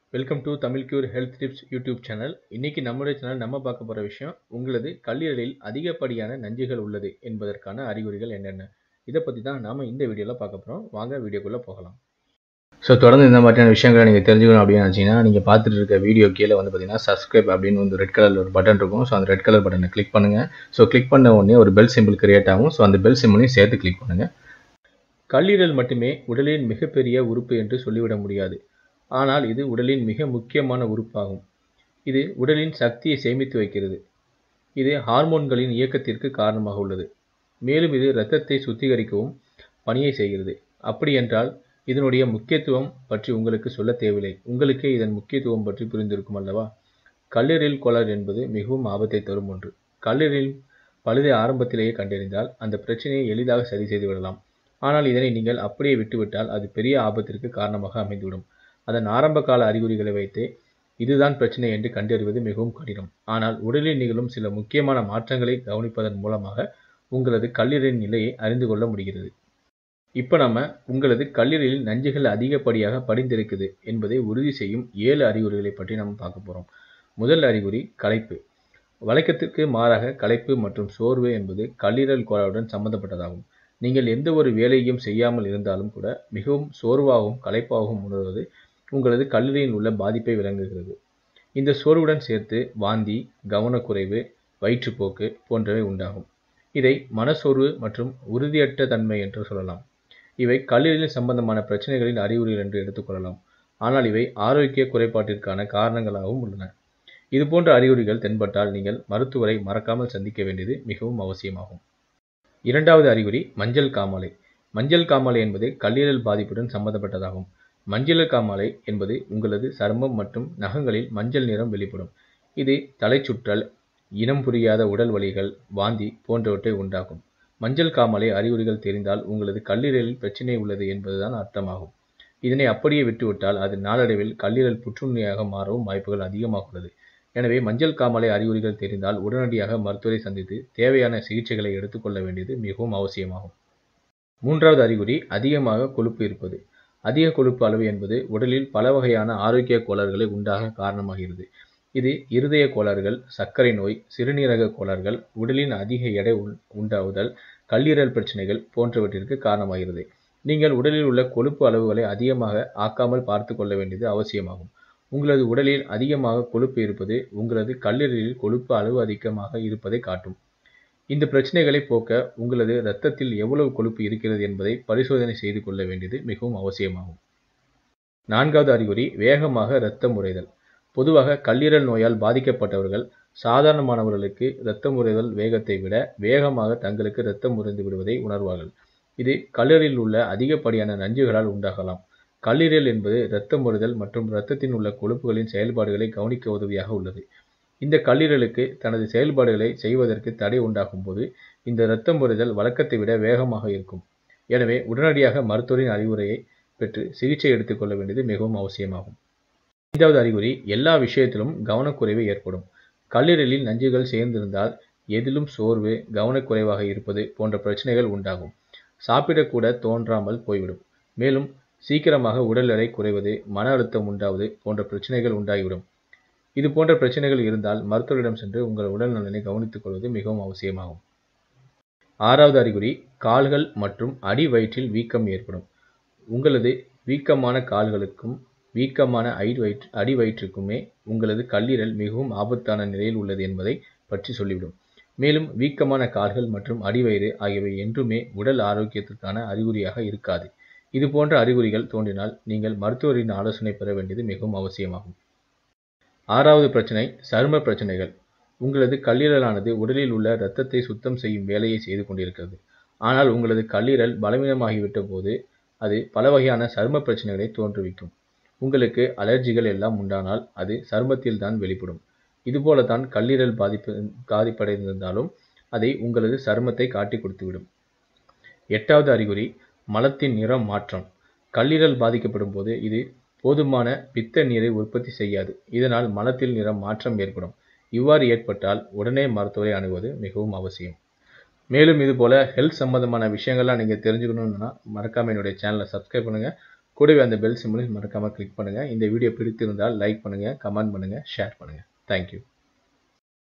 welcome to Tamil cure health tips YouTube channel இன்னைக்கு நம்முடைய channel நம்ம பார்க்க போகிற விஷயம் உங்களது கல்லீரலில் அதிகப்படியான நஞ்சுகள் உள்ளது என்பதற்கான அறிகுறிகள் என்னென்ன இதை பற்றி தான் நாம் இந்த வீடியோவில் பார்க்க போகிறோம் வாங்க வீடியோக்குள்ளே போகலாம் ஸோ தொடர்ந்து இந்த மாதிரியான விஷயங்களை நீங்கள் தெரிஞ்சுக்கணும் அப்படின்னு நினச்சிங்கன்னா நீங்கள் பார்த்துட்டு இருக்க வீடியோ கீழே வந்து பார்த்தீங்கன்னா சப்ஸ்கிரைப் அப்படின்னு வந்து ரெட் கலரில் ஒரு பட்டன் இருக்கும் ஸோ அந்த ரெட் கலர் பட்டனை கிளிக் பண்ணுங்கள் ஸோ கிளிக் பண்ண உடனே ஒரு பெல் சிம்பிள் கிரியேட் ஆகும் ஸோ அந்த பெல் சிம்பிளையும் சேர்த்து கிளிக் பண்ணுங்கள் கல்லீரல் மட்டுமே உடலின் மிகப்பெரிய உறுப்பு என்று சொல்லிவிட முடியாது ஆனால் இது உடலின் மிக முக்கியமான உறுப்பாகும் இது உடலின் சக்தியை சேமித்து வைக்கிறது இது ஹார்மோன்களின் இயக்கத்திற்கு காரணமாக உள்ளது மேலும் இது இரத்தத்தை சுத்திகரிக்கவும் பணியை செய்கிறது அப்படி என்றால் இதனுடைய முக்கியத்துவம் பற்றி உங்களுக்கு சொல்ல தேவையில்லை உங்களுக்கே இதன் முக்கியத்துவம் பற்றி புரிந்திருக்கும் அல்லவா கல்லீரல் கோளாறு என்பது மிகவும் ஆபத்தை தரும் ஒன்று கல்லீரலில் பழுதை ஆரம்பத்திலேயே கண்டறிந்தால் அந்த பிரச்சனையை எளிதாக சரி செய்து விடலாம் ஆனால் இதனை நீங்கள் அப்படியே விட்டுவிட்டால் அது பெரிய ஆபத்திற்கு காரணமாக அமைந்துவிடும் அதன் ஆரம்ப கால அறிகுறிகளை வைத்து இதுதான் பிரச்சனை என்று கண்டறிவது மிகவும் கடினம் ஆனால் உடலில் நிகழும் சில முக்கியமான மாற்றங்களை கவனிப்பதன் மூலமாக உங்களது கல்லீரலின் நிலையை அறிந்து கொள்ள முடிகிறது இப்போ நம்ம உங்களது கல்லீரலில் நஞ்சுகள் அதிகப்படியாக படிந்திருக்குது என்பதை உறுதி செய்யும் ஏழு அறிகுறிகளை பற்றி நம்ம பார்க்க போகிறோம் முதல் அறிகுறி களைப்பு வழக்கத்திற்கு மாறாக களைப்பு மற்றும் சோர்வு என்பது கல்லீரல் கோளாறுடன் சம்பந்தப்பட்டதாகும் நீங்கள் எந்த ஒரு வேலையும் செய்யாமல் இருந்தாலும் கூட மிகவும் சோர்வாகவும் களைப்பாகவும் உணர்வது உங்களது கல்லீரலில் உள்ள பாதிப்பை விளங்குகிறது இந்த சோர்வுடன் சேர்த்து வாந்தி கவனக்குறைவு வயிற்றுப்போக்கு போன்றவை உண்டாகும் இதை மனசோர்வு மற்றும் உறுதியற்ற தன்மை என்று சொல்லலாம் இவை கல்லீரலில் சம்பந்தமான பிரச்சனைகளின் அறிகுறிகள் என்று எடுத்துக்கொள்ளலாம் ஆனால் இவை ஆரோக்கிய குறைபாட்டிற்கான காரணங்களாகவும் உள்ளன இதுபோன்ற அறிகுறிகள் தென்பட்டால் நீங்கள் மருத்துவரை மறக்காமல் சந்திக்க வேண்டியது மிகவும் அவசியமாகும் இரண்டாவது அறிகுறி மஞ்சள் காமாலை மஞ்சள் காமாலை என்பது கல்லீரல் பாதிப்புடன் சம்பந்தப்பட்டதாகும் மஞ்சள் காமாலை என்பது உங்களது சருமம் மற்றும் நகங்களில் மஞ்சள் நிறம் வெளிப்படும் இது தலைச்சுற்றல் இனம் புரியாத உடல் வலிகள் வாந்தி போன்றவற்றை உண்டாகும் மஞ்சள் காமாலை அறிகுறிகள் தெரிந்தால் உங்களது கல்லீரலில் பிரச்சனை உள்ளது என்பதுதான் அர்த்தமாகும் இதனை அப்படியே விட்டுவிட்டால் அது நாளடைவில் கல்லீரல் புற்றுநோயாக மாறவும் வாய்ப்புகள் அதிகமாக உள்ளது எனவே மஞ்சள் காமாலை அறிகுறிகள் தெரிந்தால் உடனடியாக மருத்துவரை சந்தித்து தேவையான சிகிச்சைகளை எடுத்துக்கொள்ள வேண்டியது மிகவும் அவசியமாகும் மூன்றாவது அறிகுறி அதிகமாக கொழுப்பு இருப்பது அதிக கொழுப்பு அளவு என்பது உடலில் பல வகையான ஆரோக்கிய கோளாறுகளை உண்டாக காரணமாகிறது இது இருதய கோளாறுகள் சர்க்கரை நோய் சிறுநீரக கோளாறுகள் உடலின் அதிக எடை உண்டாவுதல் கல்லீரல் பிரச்சனைகள் போன்றவற்றிற்கு காரணமாகிறது நீங்கள் உடலில் உள்ள கொழுப்பு அளவுகளை அதிகமாக ஆக்காமல் பார்த்து கொள்ள வேண்டியது அவசியமாகும் உங்களது உடலில் அதிகமாக கொழுப்பு இருப்பது உங்களது கல்லீரலில் கொழுப்பு அளவு அதிகமாக இருப்பதை காட்டும் இந்த பிரச்சனைகளை போக்க உங்களது இரத்தத்தில் எவ்வளவு கொழுப்பு இருக்கிறது என்பதை பரிசோதனை செய்து கொள்ள வேண்டியது மிகவும் அவசியமாகும் நான்காவது அறிகுறி வேகமாக இரத்தம் உறைதல் பொதுவாக கல்லீரல் நோயால் பாதிக்கப்பட்டவர்கள் சாதாரணமானவர்களுக்கு இரத்தம் உறைதல் வேகத்தை விட வேகமாக தங்களுக்கு இரத்தம் உறைந்து விடுவதை உணர்வார்கள் இது கல்லீரலில் உள்ள அதிகப்படியான நஞ்சுகளால் உண்டாகலாம் கல்லீரல் என்பது இரத்தம் உறைதல் மற்றும் இரத்தத்தின் உள்ள கொழுப்புகளின் செயல்பாடுகளை கவனிக்க உதவியாக உள்ளது இந்த கல்லீரலுக்கு தனது செயல்பாடுகளை செய்வதற்கு தடை உண்டாகும் போது இந்த இரத்தம் உறைதல் வழக்கத்தை விட வேகமாக இருக்கும் எனவே உடனடியாக மருத்துவரின் அறிவுரையை பெற்று சிகிச்சை எடுத்துக்கொள்ள வேண்டியது மிகவும் அவசியமாகும் ஐந்தாவது அறிகுறி எல்லா விஷயத்திலும் கவனக்குறைவு ஏற்படும் கல்லீரலில் நஞ்சுகள் சேர்ந்திருந்தால் எதிலும் சோர்வு கவனக்குறைவாக இருப்பது போன்ற பிரச்சனைகள் உண்டாகும் சாப்பிடக்கூட தோன்றாமல் போய்விடும் மேலும் சீக்கிரமாக உடல் எடை குறைவது மன அழுத்தம் உண்டாவது போன்ற பிரச்சனைகள் உண்டாகிவிடும் இது போன்ற பிரச்சனைகள் இருந்தால் மருத்துவரிடம் சென்று உங்கள் உடல் நலனை கவனித்துக் கொள்வது மிகவும் அவசியமாகும் ஆறாவது அறிகுறி கால்கள் மற்றும் அடி வயிற்றில் வீக்கம் ஏற்படும் உங்களது வீக்கமான கால்களுக்கும் வீக்கமான ஐ வயிற்று அடி வயிற்றுக்குமே உங்களது கல்லீரல் மிகவும் ஆபத்தான நிலையில் உள்ளது என்பதை பற்றி சொல்லிவிடும் மேலும் வீக்கமான கால்கள் மற்றும் அடிவயிறு ஆகியவை என்றுமே உடல் ஆரோக்கியத்திற்கான அறிகுறியாக இருக்காது இது போன்ற அறிகுறிகள் தோன்றினால் நீங்கள் மருத்துவரின் ஆலோசனை பெற வேண்டியது மிகவும் அவசியமாகும் ஆறாவது பிரச்சனை சரும பிரச்சனைகள் உங்களது கல்லீரலானது உடலில் உள்ள இரத்தத்தை சுத்தம் செய்யும் வேலையை செய்து கொண்டிருக்கிறது ஆனால் உங்களது கல்லீரல் பலவீனமாகிவிட்ட போது அது பல வகையான சரும பிரச்சனைகளை தோன்றுவிக்கும் உங்களுக்கு அலர்ஜிகள் எல்லாம் உண்டானால் அது சருமத்தில் தான் வெளிப்படும் இதுபோலத்தான் கல்லீரல் பாதிப்பு பாதிப்படைந்திருந்தாலும் அதை உங்களது சருமத்தை காட்டி கொடுத்துவிடும் எட்டாவது அறிகுறி மலத்தின் நிறம் மாற்றம் கல்லீரல் பாதிக்கப்படும் போது இது போதுமான பித்த நீரை உற்பத்தி செய்யாது இதனால் மலத்தில் நிறம் மாற்றம் ஏற்படும் இவ்வாறு ஏற்பட்டால் உடனே மருத்துவரை அணுகுவது மிகவும் அவசியம் மேலும் இது போல ஹெல்த் சம்பந்தமான விஷயங்கள்லாம் நீங்கள் தெரிஞ்சுக்கணும்னா மறக்காமல் என்னுடைய சேனலை சப்ஸ்கிரைப் பண்ணுங்கள் கூடவே அந்த பெல் சிம்பிளையும் மறக்காமல் கிளிக் பண்ணுங்கள் இந்த வீடியோ பிடித்திருந்தால் லைக் பண்ணுங்கள் கமெண்ட் பண்ணுங்கள் ஷேர் பண்ணுங்கள் தேங்க்யூ